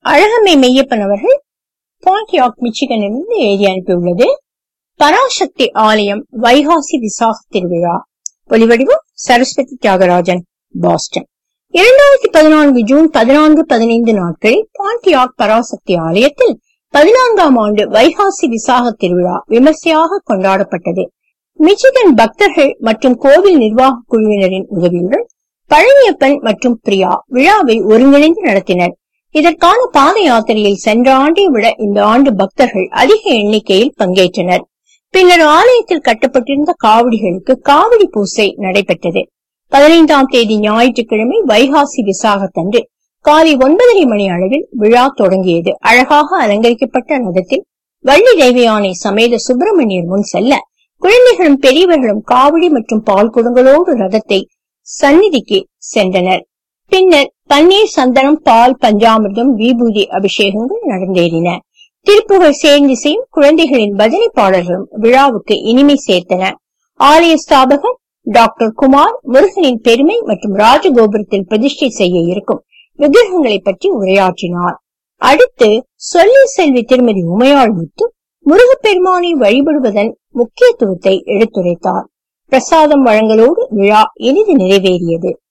அழகம்மை மெய்யப்பன் அவர்கள் பாண்டியாக் மிச்சிகனிலிருந்து எழுதி அனுப்பியுள்ளது பராசக்தி ஆலயம் வைகாசி விசாக திருவிழா ஒலிவடிவம் சரஸ்வதி தியாகராஜன் பாஸ்டன் இரண்டாயிரத்தி பதினான்கு ஜூன் பதினான்கு பதினைந்து நாட்களில் பாண்டியாக் பராசக்தி ஆலயத்தில் பதினான்காம் ஆண்டு வைகாசி விசாக திருவிழா விமர்சையாக கொண்டாடப்பட்டது மிச்சிகன் பக்தர்கள் மற்றும் கோவில் நிர்வாக குழுவினரின் உதவியுடன் பழனியப்பன் மற்றும் பிரியா விழாவை ஒருங்கிணைந்து நடத்தினர் இதற்கான பாத யாத்திரையில் சென்ற ஆண்டை விட இந்த ஆண்டு பக்தர்கள் அதிக எண்ணிக்கையில் பங்கேற்றனர் பின்னர் ஆலயத்தில் கட்டப்பட்டிருந்த காவடிகளுக்கு காவடி பூசை நடைபெற்றது பதினைந்தாம் தேதி ஞாயிற்றுக்கிழமை வைகாசி விசாகத்தன்று காலை ஒன்பதரை மணி அளவில் விழா தொடங்கியது அழகாக அலங்கரிக்கப்பட்ட ரதத்தில் வள்ளி தேவயானை சமேத சுப்பிரமணியர் முன் செல்ல குழந்தைகளும் பெரியவர்களும் காவடி மற்றும் பால் குடங்களோடு ரதத்தை சந்நிதிக்கு சென்றனர் பின்னர் பன்னீர் சந்தனம் பால் பஞ்சாமிர்தம் விபூதி அபிஷேகங்கள் நடந்தேறின திருப்புகழ் சேர்ந்திசையும் குழந்தைகளின் பஜனை பாடல்களும் விழாவுக்கு இனிமை சேர்த்தன ஆலய ஸ்தாபகர் டாக்டர் குமார் முருகனின் பெருமை மற்றும் ராஜகோபுரத்தில் பிரதிஷ்டை செய்ய இருக்கும் விக்கிரகங்களை பற்றி உரையாற்றினார் அடுத்து சொல்லி செல்வி திருமதி உமையாள் முத்து முருகப்பெருமானை வழிபடுவதன் முக்கியத்துவத்தை எடுத்துரைத்தார் பிரசாதம் வழங்கலோடு விழா இனிது நிறைவேறியது